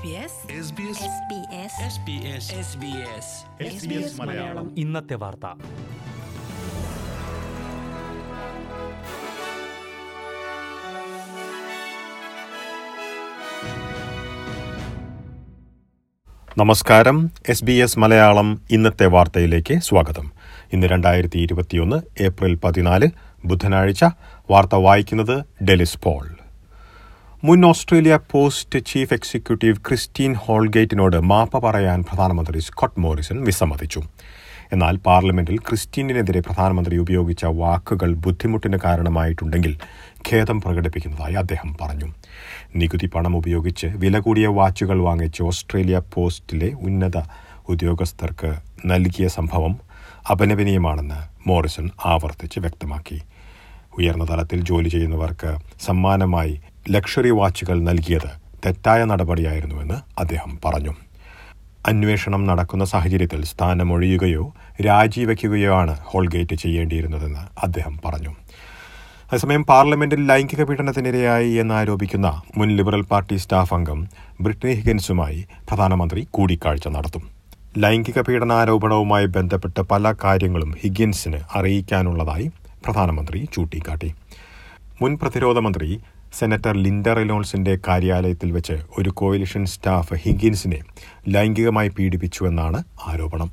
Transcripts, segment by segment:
മലയാളം ഇന്നത്തെ വാർത്ത നമസ്കാരം എസ് ബി എസ് മലയാളം ഇന്നത്തെ വാർത്തയിലേക്ക് സ്വാഗതം ഇന്ന് രണ്ടായിരത്തി ഇരുപത്തിയൊന്ന് ഏപ്രിൽ പതിനാല് ബുധനാഴ്ച വാർത്ത വായിക്കുന്നത് ഡെലിസ് പോൾ മുൻ Australia Post chief executive Christine ഹോൾഗേറ്റിനോട് മാപ്പ് പറയാൻ പ്രധാനമന്ത്രി സ്കോട്ട് മോറിസൺ വിസമ്മതിച്ചു എന്നാൽ പാർലമെന്റിൽ ക്രിസ്റ്റീനെതിരെ പ്രധാനമന്ത്രി ഉപയോഗിച്ച വാക്കുകൾ ബുദ്ധിമുട്ടിന് കാരണമായിട്ടുണ്ടെങ്കിൽ ഖേദം പ്രകടിപ്പിക്കുന്നതായി അദ്ദേഹം പറഞ്ഞു നികുതി പണം ഉപയോഗിച്ച് വില കൂടിയ വാച്ചുകൾ വാങ്ങിച്ച് ഓസ്ട്രേലിയ പോസ്റ്റിലെ ഉന്നത ഉദ്യോഗസ്ഥർക്ക് നൽകിയ സംഭവം അപലപനീയമാണെന്ന് മോറിസൺ ആവർത്തിച്ച് വ്യക്തമാക്കി ഉയർന്ന തലത്തിൽ ജോലി ചെയ്യുന്നവർക്ക് സമ്മാനമായി ലക്ഷറി വാച്ചുകൾ നൽകിയത് തെറ്റായ നടപടിയായിരുന്നുവെന്ന് അദ്ദേഹം പറഞ്ഞു അന്വേഷണം നടക്കുന്ന സാഹചര്യത്തിൽ സ്ഥാനമൊഴിയുകയോ രാജിവെക്കുകയോ ആണ് ഹോൾഗേറ്റ് ചെയ്യേണ്ടിയിരുന്നതെന്ന് അദ്ദേഹം പറഞ്ഞു അതേസമയം പാർലമെന്റിൽ ലൈംഗിക പീഡനത്തിനിരയായി എന്നാരോപിക്കുന്ന മുൻ ലിബറൽ പാർട്ടി സ്റ്റാഫ് അംഗം ബ്രിട്ടനി ഹിഗൻസുമായി പ്രധാനമന്ത്രി കൂടിക്കാഴ്ച നടത്തും ലൈംഗിക പീഡനാരോപണവുമായി ബന്ധപ്പെട്ട് പല കാര്യങ്ങളും ഹിഗിൻസിന് അറിയിക്കാനുള്ളതായി പ്രധാനമന്ത്രി ചൂണ്ടിക്കാട്ടി മുൻ പ്രതിരോധ മന്ത്രി സെനറ്റർ ലിൻഡ റെനോൾസിന്റെ കാര്യാലയത്തിൽ വെച്ച് ഒരു കോയിലിഷൻ സ്റ്റാഫ് ഹിഗിൻസിനെ ലൈംഗികമായി പീഡിപ്പിച്ചുവെന്നാണ് ആരോപണം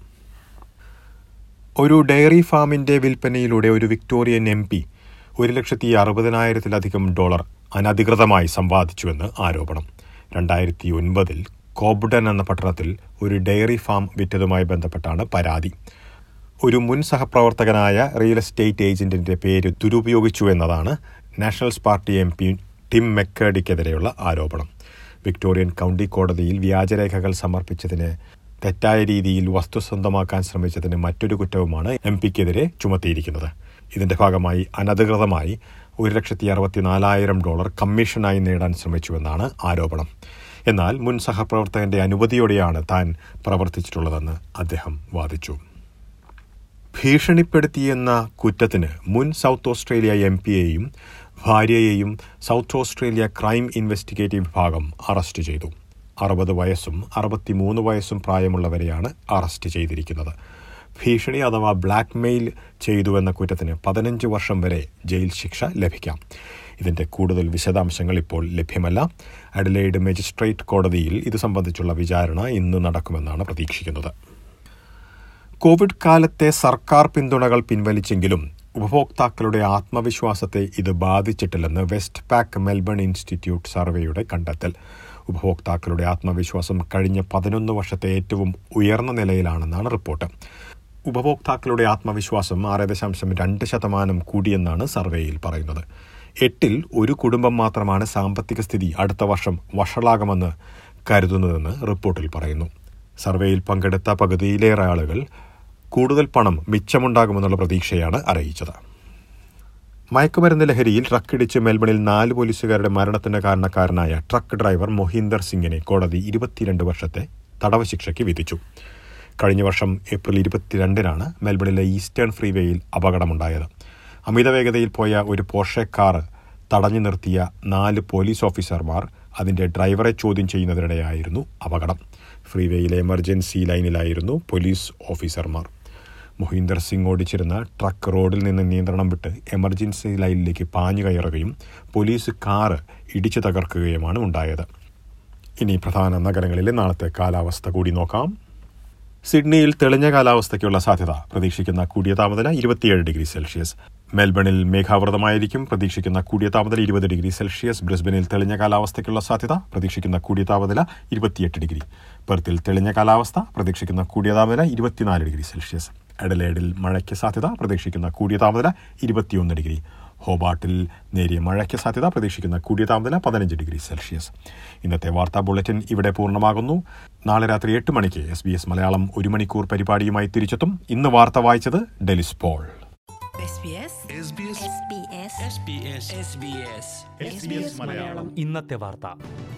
ഒരു ഡയറി ഫാമിന്റെ വിൽപ്പനയിലൂടെ ഒരു വിക്ടോറിയൻ എം പി ഒരു ലക്ഷത്തി അറുപതിനായിരത്തിലധികം ഡോളർ അനധികൃതമായി സമ്പാദിച്ചുവെന്ന് ആരോപണം രണ്ടായിരത്തി ഒൻപതിൽ കോബ്ഡൻ എന്ന പട്ടണത്തിൽ ഒരു ഡയറി ഫാം വിറ്റതുമായി ബന്ധപ്പെട്ടാണ് പരാതി ഒരു മുൻ സഹപ്രവർത്തകനായ റിയൽ എസ്റ്റേറ്റ് ഏജന്റിന്റെ പേര് ദുരുപയോഗിച്ചു എന്നതാണ് Nationals party M P Tim മെക്കേഡിക്കെതിരെയുള്ള ആരോപണം വിക്ടോറിയൻ കൌണ്ടി കോടതിയിൽ വ്യാജരേഖകൾ സമർപ്പിച്ചതിന് തെറ്റായ രീതിയിൽ വസ്തു സ്വന്തമാക്കാൻ ശ്രമിച്ചതിന് മറ്റൊരു കുറ്റവുമാണ് എം പിക്കെതിരെ ചുമത്തിയിരിക്കുന്നത് ഇതിന്റെ ഭാഗമായി അനധികൃതമായി ഒരു ലക്ഷത്തി അറുപത്തിനാലായിരം ഡോളർ കമ്മീഷനായി നേടാൻ ശ്രമിച്ചുവെന്നാണ് ആരോപണം എന്നാൽ മുൻ സഹപ്രവർത്തകന്റെ അനുമതിയോടെയാണ് താൻ പ്രവർത്തിച്ചിട്ടുള്ളതെന്ന് അദ്ദേഹം വാദിച്ചു ഭീഷണിപ്പെടുത്തിയെന്ന കുറ്റത്തിന് മുൻ സൗത്ത് ഓസ്ട്രേലിയ എം പിയെയും ഭാര്യയെയും സൗത്ത് ഓസ്ട്രേലിയ ക്രൈം ഇൻവെസ്റ്റിഗേറ്റീവ് വിഭാഗം അറസ്റ്റ് ചെയ്തു അറുപത് വയസ്സും അറുപത്തിമൂന്ന് വയസ്സും പ്രായമുള്ളവരെയാണ് അറസ്റ്റ് ചെയ്തിരിക്കുന്നത് ഭീഷണി അഥവാ ബ്ലാക്ക് മെയിൽ ചെയ്തുവെന്ന കുറ്റത്തിന് പതിനഞ്ച് വർഷം വരെ ജയിൽ ശിക്ഷ ലഭിക്കാം ഇതിന്റെ കൂടുതൽ വിശദാംശങ്ങൾ ഇപ്പോൾ ലഭ്യമല്ല അഡലൈഡ് മജിസ്ട്രേറ്റ് കോടതിയിൽ ഇത് സംബന്ധിച്ചുള്ള വിചാരണ ഇന്ന് നടക്കുമെന്നാണ് പ്രതീക്ഷിക്കുന്നത് കോവിഡ് കാലത്തെ സർക്കാർ പിന്തുണകൾ പിൻവലിച്ചെങ്കിലും ഉപഭോക്താക്കളുടെ ആത്മവിശ്വാസത്തെ ഇത് ബാധിച്ചിട്ടില്ലെന്ന് വെസ്റ്റ് പാക്ക് മെൽബൺ ഇൻസ്റ്റിറ്റ്യൂട്ട് സർവേയുടെ കണ്ടെത്തൽ ഉപഭോക്താക്കളുടെ ആത്മവിശ്വാസം കഴിഞ്ഞ പതിനൊന്ന് വർഷത്തെ ഏറ്റവും ഉയർന്ന നിലയിലാണെന്നാണ് റിപ്പോർട്ട് ഉപഭോക്താക്കളുടെ ആത്മവിശ്വാസം ആറ് ദശാംശം രണ്ട് ശതമാനം കൂടിയെന്നാണ് സർവേയിൽ പറയുന്നത് എട്ടിൽ ഒരു കുടുംബം മാത്രമാണ് സാമ്പത്തിക സ്ഥിതി അടുത്ത വർഷം വഷളാകുമെന്ന് കരുതുന്നതെന്ന് റിപ്പോർട്ടിൽ പറയുന്നു സർവേയിൽ പങ്കെടുത്ത പകുതിയിലേറെ ആളുകൾ കൂടുതൽ പണം മിച്ചമുണ്ടാകുമെന്നുള്ള പ്രതീക്ഷയാണ് അറിയിച്ചത് മയക്കുമരുന്ന് ലഹരിയിൽ ട്രക്കിടിച്ച് മെൽബണിൽ നാല് പോലീസുകാരുടെ മരണത്തിന് കാരണക്കാരനായ ട്രക്ക് ഡ്രൈവർ മൊഹീന്ദർ സിംഗിനെ കോടതി ഇരുപത്തിരണ്ട് വർഷത്തെ തടവ് ശിക്ഷയ്ക്ക് വിധിച്ചു കഴിഞ്ഞ വർഷം ഏപ്രിൽ ഇരുപത്തിരണ്ടിനാണ് മെൽബണിലെ ഈസ്റ്റേൺ ഫ്രീവേയിൽ അപകടമുണ്ടായത് അമിത വേഗതയിൽ പോയ ഒരു പോർഷെ കാർ തടഞ്ഞു നിർത്തിയ നാല് പോലീസ് ഓഫീസർമാർ അതിന്റെ ഡ്രൈവറെ ചോദ്യം ചെയ്യുന്നതിനിടെയായിരുന്നു അപകടം ഫ്രീവേയിലെ എമർജൻസി ലൈനിലായിരുന്നു പോലീസ് ഓഫീസർമാർ മൊഹീന്ദർ സിംഗ് ഓടിച്ചിരുന്ന ട്രക്ക് റോഡിൽ നിന്ന് നിയന്ത്രണം വിട്ട് എമർജൻസി ലൈനിലേക്ക് പാഞ്ഞു കയറുകയും പോലീസ് കാറ് ഇടിച്ചു തകർക്കുകയുമാണ് ഉണ്ടായത് ഇനി പ്രധാന നഗരങ്ങളിലെ നാളത്തെ കാലാവസ്ഥ കൂടി നോക്കാം സിഡ്നിയിൽ തെളിഞ്ഞ കാലാവസ്ഥയ്ക്കുള്ള സാധ്യത പ്രതീക്ഷിക്കുന്ന കൂടിയ താപനില ഇരുപത്തിയേഴ് ഡിഗ്രി സെൽഷ്യസ് മെൽബണിൽ മേഘാവൃതമായിരിക്കും പ്രതീക്ഷിക്കുന്ന കൂടിയ താപനില ഇരുപത് ഡിഗ്രി സെൽഷ്യസ് ബ്രിസ്ബനിൽ തെളിഞ്ഞ കാലാവസ്ഥയ്ക്കുള്ള സാധ്യത പ്രതീക്ഷിക്കുന്ന കൂടിയ താപനില ഇരുപത്തിയെട്ട് ഡിഗ്രി പെർത്തിൽ തെളിഞ്ഞ കാലാവസ്ഥ പ്രതീക്ഷിക്കുന്ന കൂടിയ താപനില ഇരുപത്തിനാല് ഡിഗ്രി സെൽഷ്യസ് എഡലേഡിൽ മഴയ്ക്ക് സാധ്യത പ്രതീക്ഷിക്കുന്ന കൂടിയ താപനില ഇരുപത്തിയൊന്ന് ഡിഗ്രി ഹോബാട്ടിൽ നേരിയ മഴയ്ക്ക് സാധ്യത പ്രതീക്ഷിക്കുന്ന കൂടിയ താപനില പതിനഞ്ച് ഡിഗ്രി സെൽഷ്യസ് ഇന്നത്തെ വാർത്താ ബുള്ളറ്റിൻ ഇവിടെ പൂർണ്ണമാകുന്നു നാളെ രാത്രി എട്ട് മണിക്ക് എസ് ബി എസ് മലയാളം ഒരു മണിക്കൂർ പരിപാടിയുമായി തിരിച്ചെത്തും ഇന്ന് വാർത്ത വായിച്ചത് ഡെലിസ് പോൾ SBS ഇന്നത്തെ വാർത്ത